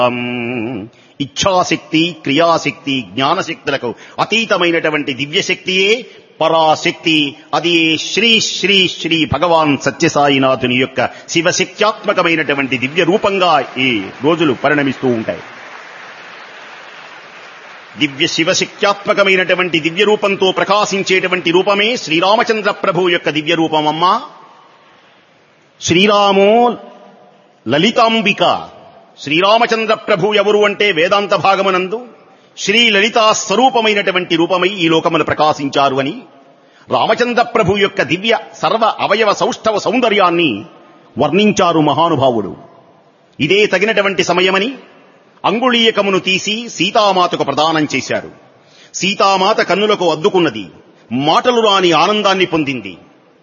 అం, ఇచ్ఛాశక్తి క్రియాశక్తి జ్ఞానశక్తులకు అతీతమైనటువంటి దివ్యశక్తియే పరాశక్తి అది శ్రీ శ్రీ శ్రీ భగవాన్ సత్యసాయినాథుని యొక్క శివశక్త్యాత్మకమైనటువంటి దివ్య రూపంగా ఈ రోజులు పరిణమిస్తూ ఉంటాయి దివ్య శివశక్త్యాత్మకమైనటువంటి దివ్య రూపంతో ప్రకాశించేటువంటి రూపమే శ్రీరామచంద్ర ప్రభు యొక్క దివ్య రూపమమ్మా శ్రీరామో లలితాంబిక శ్రీరామచంద్ర ప్రభు ఎవరు అంటే వేదాంత భాగమనందు శ్రీ లలితా స్వరూపమైనటువంటి రూపమై ఈ లోకములు ప్రకాశించారు అని రామచంద్ర ప్రభు యొక్క దివ్య సర్వ అవయవ సౌష్ఠవ సౌందర్యాన్ని వర్ణించారు మహానుభావుడు ఇదే తగినటువంటి సమయమని అంగుళీయకమును తీసి సీతామాతకు ప్రదానం చేశారు సీతామాత కన్నులకు అద్దుకున్నది మాటలు రాని ఆనందాన్ని పొందింది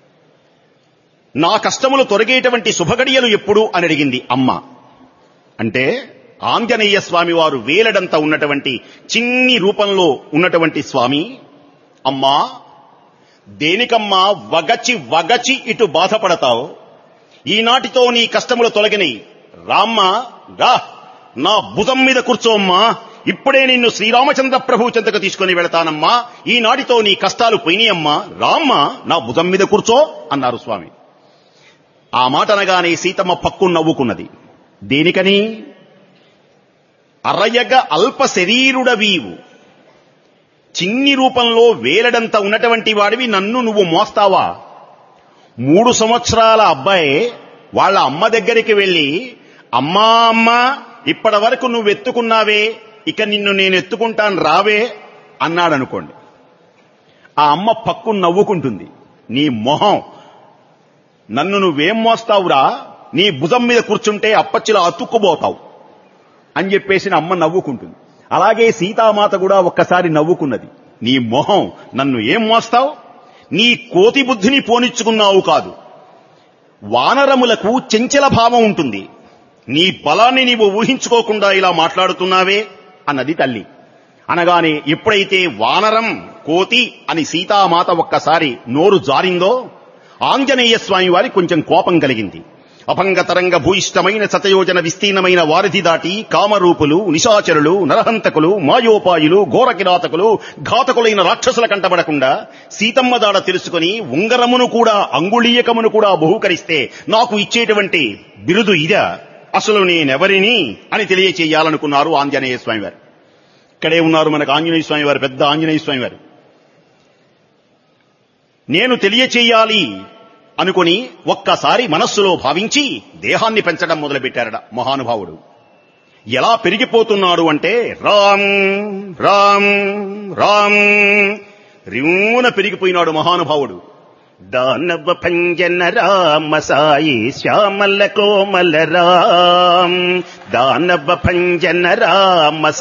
నా కష్టములు తొలగేటువంటి శుభగడియలు ఎప్పుడు అని అడిగింది అమ్మ అంటే ఆంజనేయ స్వామి వారు వేలడంత ఉన్నటువంటి చిన్ని రూపంలో ఉన్నటువంటి స్వామి అమ్మా దేనికమ్మా వగచి వగచి ఇటు బాధపడతావు ఈనాటితో నీ కష్టములు తొలగినాయి రామ్మ రా నా భుజం మీద కూర్చోమ్మా ఇప్పుడే నిన్ను శ్రీరామచంద్ర ప్రభు చెంతకు తీసుకుని వెళతానమ్మా ఈనాటితో నీ కష్టాలు పోయినాయమ్మా రామ్మ నా భుజం మీద కూర్చో అన్నారు స్వామి ఆ మాట అనగానే సీతమ్మ పక్కు నవ్వుకున్నది దేనికని అరయగ అల్ప శరీరుడవీవు చిన్ని రూపంలో వేలడంత ఉన్నటువంటి వాడివి నన్ను నువ్వు మోస్తావా మూడు సంవత్సరాల అబ్బాయి వాళ్ళ అమ్మ దగ్గరికి వెళ్ళి అమ్మా అమ్మా ఇప్పటి వరకు నువ్వు ఎత్తుకున్నావే ఇక నిన్ను నేను ఎత్తుకుంటాను రావే అన్నాడనుకోండి ఆ అమ్మ పక్కు నవ్వుకుంటుంది నీ మొహం నన్ను నువ్వేం మోస్తావురా నీ భుజం మీద కూర్చుంటే అప్పచ్చిలా అతుక్కుపోతావు అని చెప్పేసి అమ్మ నవ్వుకుంటుంది అలాగే సీతామాత కూడా ఒక్కసారి నవ్వుకున్నది నీ మొహం నన్ను ఏం మోస్తావు నీ కోతి బుద్ధిని పోనిచ్చుకున్నావు కాదు వానరములకు చెంచల భావం ఉంటుంది నీ బలాన్ని నీవు ఊహించుకోకుండా ఇలా మాట్లాడుతున్నావే అన్నది తల్లి అనగానే ఎప్పుడైతే వానరం కోతి అని సీతామాత ఒక్కసారి నోరు జారిందో ఆంజనేయ స్వామి వారి కొంచెం కోపం కలిగింది అభంగతరంగ భూయిష్టమైన శతయోజన విస్తీర్ణమైన వారిధి దాటి కామరూపులు నిశాచరులు నరహంతకులు మాయోపాయులు ఘోరకిరాతకులు ఘాతకులైన రాక్షసుల కంటబడకుండా సీతమ్మ దాడ తెలుసుకుని ఉంగరమును కూడా అంగుళీయకమును కూడా బహుకరిస్తే నాకు ఇచ్చేటువంటి బిరుదు ఇదా అసలు నేనెవరిని అని తెలియచేయాలనుకున్నారు ఆంజనేయ స్వామి వారు ఇక్కడే ఉన్నారు మనకు ఆంజనేయ స్వామి వారు పెద్ద ఆంజనేయ స్వామి వారు నేను తెలియచేయాలి అనుకుని ఒక్కసారి మనస్సులో భావించి దేహాన్ని పెంచడం మొదలుపెట్టారట మహానుభావుడు ఎలా పెరిగిపోతున్నాడు అంటే రామ్ రామ్ రామ్ రిమూన పెరిగిపోయినాడు మహానుభావుడు దానవ భంజన రామ సాయి శ్యామల కోమల రామ్ దానవ భంజన రామ